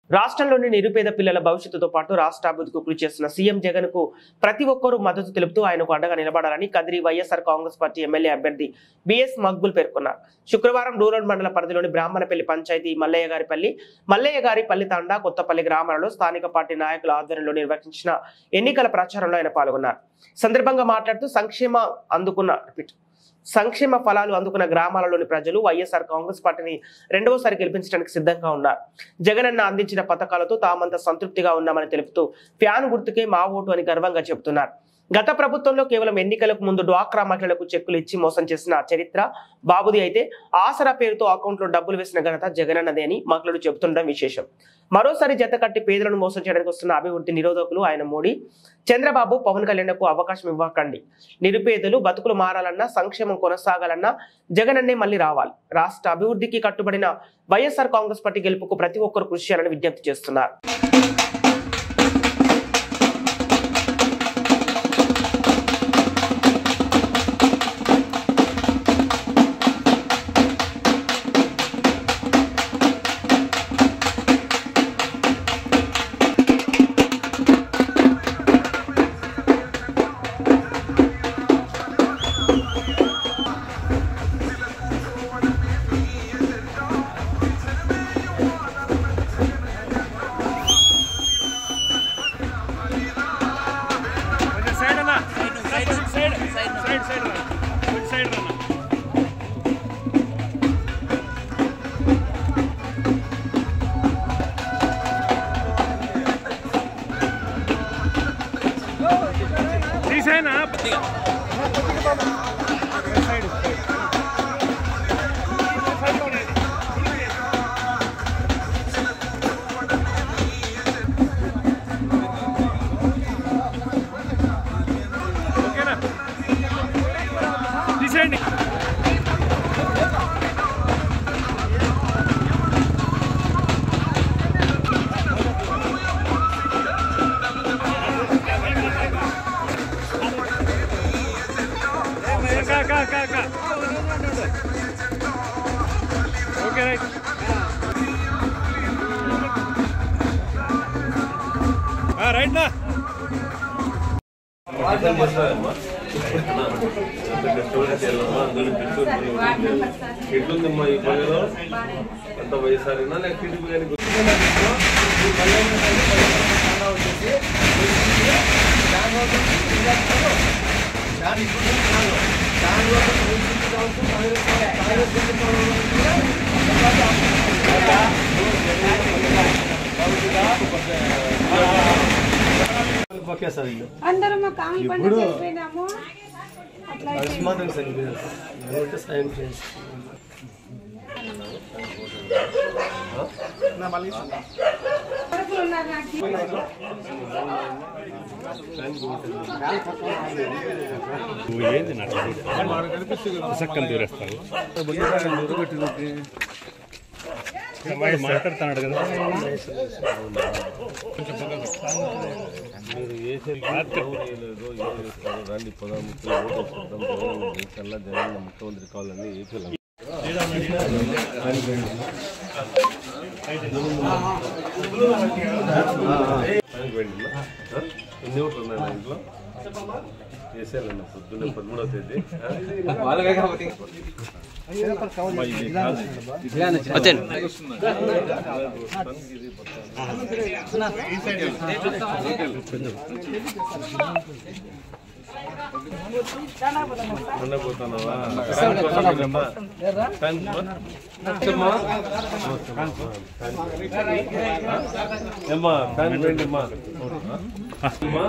రాష్ట్రంలోని నిరుపేద పిల్లల భవిష్యత్తుతో పాటు రాష్ట్ర అభివృద్ధికి కృషి చేస్తున్న సీఎం జగన్ కు ప్రతి ఒక్కరూ మద్దతు తెలుపుతూ ఆయనకు అండగా నిలబడాలని కదిరి వైఎస్ఆర్ కాంగ్రెస్ పార్టీ ఎమ్మెల్యే అభ్యర్థి బిఎస్ మక్బుల్ పేర్కొన్నారు శుక్రవారం రూరల్ మండల పరిధిలోని బ్రాహ్మణపల్లి పంచాయతీ మల్లయ్య గారిపల్లి మల్లయ్య గారి పల్లి తండా కొత్తపల్లి గ్రామాలలో స్థానిక పార్టీ నాయకుల ఆధ్వర్యంలో నిర్వహించిన ఎన్నికల ప్రచారంలో ఆయన పాల్గొన్నారు సందర్భంగా మాట్లాడుతూ సంక్షేమ అందుకున్న రిపీట్ సంక్షేమ ఫలాలు అందుకున్న గ్రామాలలోని ప్రజలు వైఎస్ఆర్ కాంగ్రెస్ పార్టీని రెండవసారి గెలిపించడానికి సిద్ధంగా ఉన్నారు జగనన్న అందించిన పథకాలతో తామంతా సంతృప్తిగా ఉన్నామని తెలుపుతూ ఫ్యాన్ గుర్తుకే మా ఓటు అని గర్వంగా చెబుతున్నారు గత ప్రభుత్వంలో కేవలం ఎన్నికలకు ముందు డ్వాక్రా మహిళలకు చెక్కులు ఇచ్చి మోసం చేసిన చరిత్ర బాబుది అయితే ఆసరా పేరుతో అకౌంట్లో డబ్బులు వేసిన ఘనత జగనన్నదే అని మహిళలు చెబుతుండడం విశేషం మరోసారి జత కట్టి పేదలను మోసం చేయడానికి వస్తున్న అభివృద్ధి నిరోధకులు ఆయన మోడీ చంద్రబాబు పవన్ కళ్యాణ్కు అవకాశం ఇవ్వకండి నిరుపేదలు బతుకులు మారాలన్నా సంక్షేమం కొనసాగాలన్నా జగనన్నే మళ్ళీ రావాలి రాష్ట్ర అభివృద్ధికి కట్టుబడిన వైఎస్ఆర్ కాంగ్రెస్ పార్టీ గెలుపుకు ప్రతి ఒక్కరు కృషి చేయాలని విజ్ఞప్తి చేస్తున్నారు కొంచెం సైడ్ అన్న side side side side side రా. కొంచెం సైడ్ రా అన్న. తీసేనా ఓకేనా తీసేయండి అక్క అక్క అక్క అక్క ఓకే రైట్ రైట్ నా ఎట్లుందమ్మా ఈ పనిలో ఎంత వయసారినా లేక టీడీపీ కానీ అందరం మా కామి పండుగ వెళ్ళిపోయినాము అట్లా కొడుకులు ఉన్నారు నాకు నువ్వు ఏంది నట్ల సక్కని దూరేస్తావు వాడు మాట్లాడుతున్నాడు కదా మీరు ఏ చేయలేదో ఏం చేస్తారో రండి పదహారు ముఖ్య ఓటు వేసుకుంటాం జగన్ దేశంలో జగన్ ముఖ్యమంత్రి కావాలని ఏపీలో పనికి వెళ్ళినా? ఆ? ఎన్ని ఓట్లు ఉన్నాయి నా ఇంట్లో చేసేయాలన్న పొద్దున్నే పదమూడవ తేదీ ఆ? అమ్మా, ఇది కాదు. మొన్న పోతున్నావా? ఫ్యాన్ కోసం వెళ్ళమ్మా. ఫ్యాన్ వచ్చమ్మా? ఏమ్మా ఫ్యాన్ వేయండి అమ్మా అమ్మా?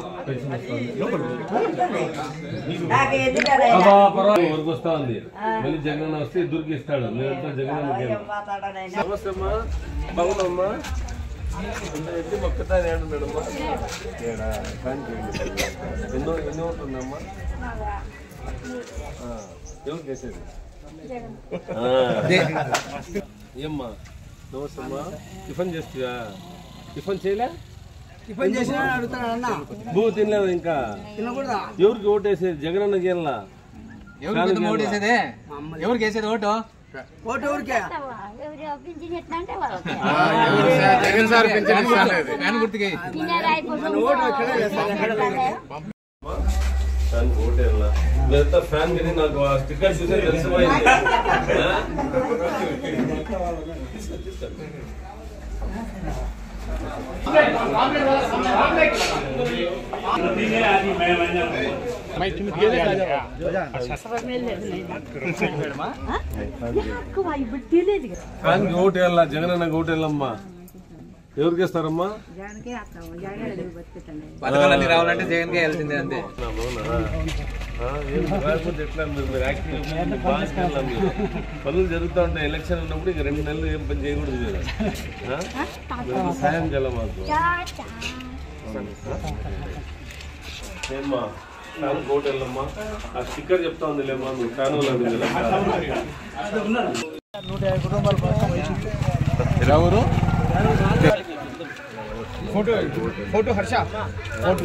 వరకు వస్తా ఉంది మళ్ళీ జగన్ వస్తే దుర్గి ఇస్తాడు లేదంటే జగన్ నమస్తే అమ్మా బాగున్నామ్మా ఎన్ని మొక్కతా ఏడున్నాడమ్మా ఏడా ఫ్యాన్ చేయండి ఎన్నో ఎన్ని ఉంటుందమ్మా ఎవరు చేసేది ఆ. ఏమ్మా నమస్తే అమ్మా టిఫిన్ చేస్తా టిఫిన్ చేయలే టిఫిన్ చేసినా అడుగుతాను అన్న భూ తినలేదు ఇంకా తినకూడదా ఎవరికి ఓటేసేది జగన్ అన్న గేలా ఎవరికి ఓటు వేసేదే ఎవరికి వేసేది ఓటు ఓటు ఊరికే ఎవరు పింఛన్ ఎట్లా అంటే వాళ్ళకి జగన్ సార్ పెంచిన ఫ్యాన్ గుర్తుకే తినేది అయిపోతుంది ఓటు ఎక్కడ వేస్తారు? ఎక్కడ ఫ్యాన్ ఓటే లేదా ఫ్యాన్ కింద నాకు ఆ స్టిక్కర్ చూసే తెలిసిపోయింది ఆ? ఫ్యాన్ కి ఓటు వేయాలా జగన్ అన్నకి ఓటు వేయాలమ్మా ఎవరికి వేస్తారమ్మా పథకాలన్నీ రావాలంటే జగన్ కే వెళ్తుంది అంతే అవునా? ఆ, ఏం రాకపోతే ఎట్లా మీరు మీరు యాక్టివ్ బాగా చేయాలా మీరు? పనులు జరుగుతూ ఉంటాయి ఎలక్షన్ ఉన్నప్పుడు ఇక రెండు నెలలు ఏం పని చేయకూడదు మీరు ఆ? మీరు సాయం చేయాలి మాకు ఏమ్మా ఫ్యాన్ కోట్ వెళ్ళమ్మా ఆ స్టిక్కర్ చెప్తా ఉంది లేమ్మా నువ్వు ఫ్యాన్ వాళ్ళది కదా ఎవరు ఫోటో ఫోటో హర్ష ఫోటో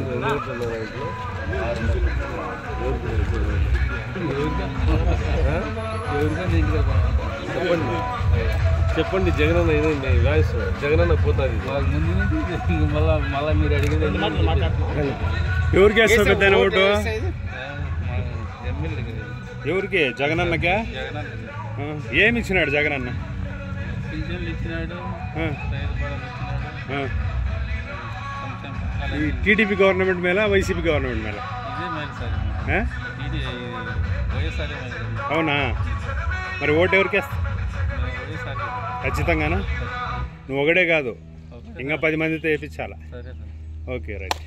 చెప్పండి చెప్పండి జగనన్న ఇదండి వాయిస్ జగనన్న పోతుంది మళ్ళా మళ్ళా మీరు అడిగేది ఎవరికి వేస్తావు పెద్ద ఓటు ఎమ్మెల్యే ఎవరికి జగనన్నకా ఆ, ఏమి ఇచ్చినాడు జగనన్న పింఛన్లు ఇచ్చినాడు ఆ, రైతు భరోసా ఇచ్చినాడు ఆ. సంక్షేమ ఈ టీడీపీ గవర్నమెంట్ మేళ వైసీపీ గవర్నమెంట్ మేళ ఇదే మేలు సార్ ఆ? ఇది వైఎస్ఆర్ మేలు అవునా మరి ఓటు ఎవరికి వేస్తా వైఎస్ఆర్ ఖచ్చితంగానా నువ్వు ఒకడే కాదు ఇంకా పది మందితో వేయించాలా సరే సార్ ఓకే రైట్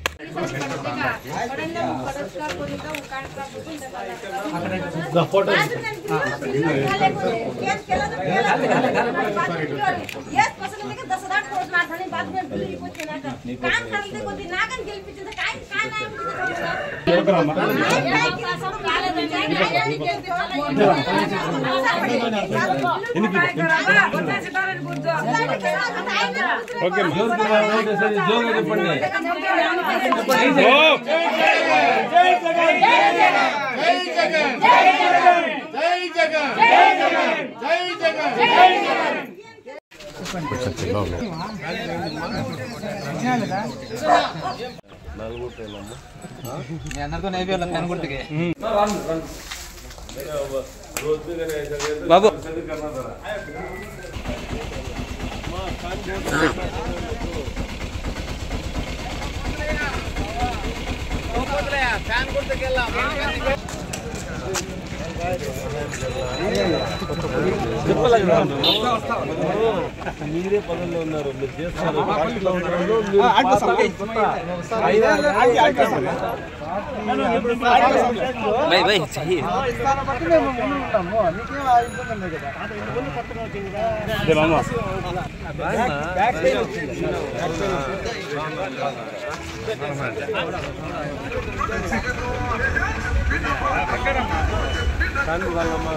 ఓకే అమ్మా. జోగా చెప్పండి ఓ! నాలుగు ఓట్లు వేయాలమ్మా మీ అందరితో నేపేయాలి ఫ్యాన్ గుర్తుకే బాబు మీరే పనుల్లో ఉన్నారు మీరు చేస్తారు పార్టీలో ఉన్నారు మీరు పాత కొత్త. ఇదే మామ. కానీ వాళ్ళమ్మా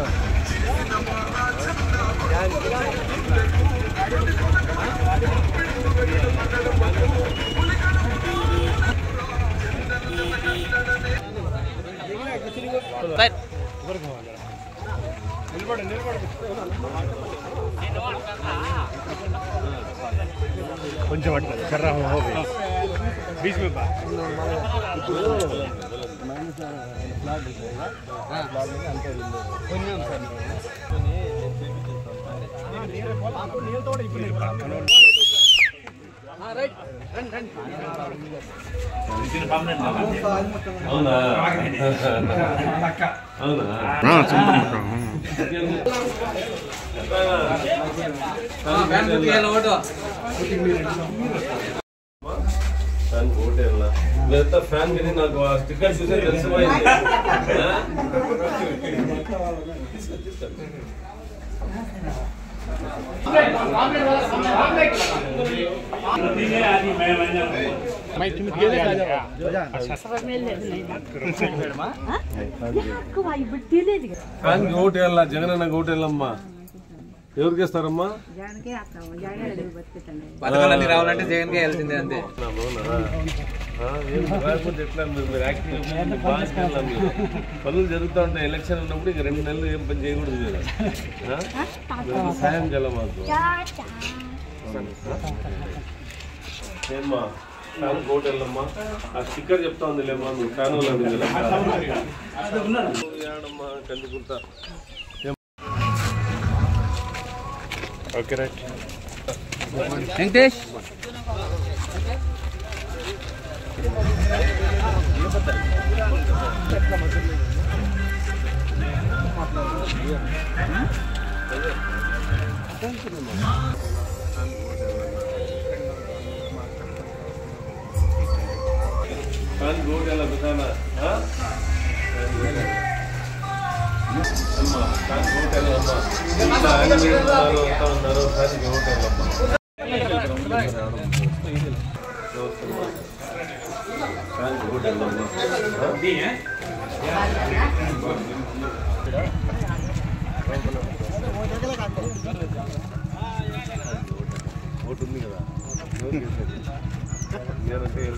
కొంచెం అట్లా కర్రా హో గయి. बीच में बा అవునా అవునా ఫ్యాన్ గుర్తుకే ఓటు ఫ్యాన్ ఓటే లేదా ఫ్యాన్ కింద నాకు ఆ స్టిక్కర్ చూసే తెలిసిపోయింది ఆ? ఫ్యాన్ కి ఓటు వేయాలా జగన్ అన్నకి ఓటు వేయాలమ్మా ఎవరికి వేస్తారమ్మా పథకాలన్నీ రావాలంటే జగన్ కే వెళ్తుంది అంతే అవునా? ఆ, ఏం రాకపోతే ఎట్లా మీరు మీరు యాక్టివ్ బాగా చేయాలి మీరు పనులు జరుగుతూ ఉంటాయి ఎలక్షన్ ఉన్నప్పుడు ఇక రెండు నెలలు ఏం పని చేయకూడదు మీరు ఆ? మీరు సాయం చేయాలి మాకు ఏమ్మా ఫ్యాన్ కోట్ వెళ్ళమ్మా ఆ స్టిక్కర్ చెప్తా ఉంది లేమ్మా నువ్వు ఫ్యాన్ వాళ్ళమ్మా కందికుంటా ఓకే రైట్ వెంకటేష్ ఫ్యాన్ కోట్ ఎలా బిసానా అమ్మా ఫ్యాన్ కోట్ వెళ్ళమ్మా ఇంట్లో ఆయన మీరు ఉన్నారు అంతా ఉన్నారు ఫ్యాన్ కోట్ వెళ్ళమ్మా ఫ్యాన్ కోట్ వెళ్ళమ్మా ఓటు ఉంది కదా ఎవరికి వేసేది? నేనంటే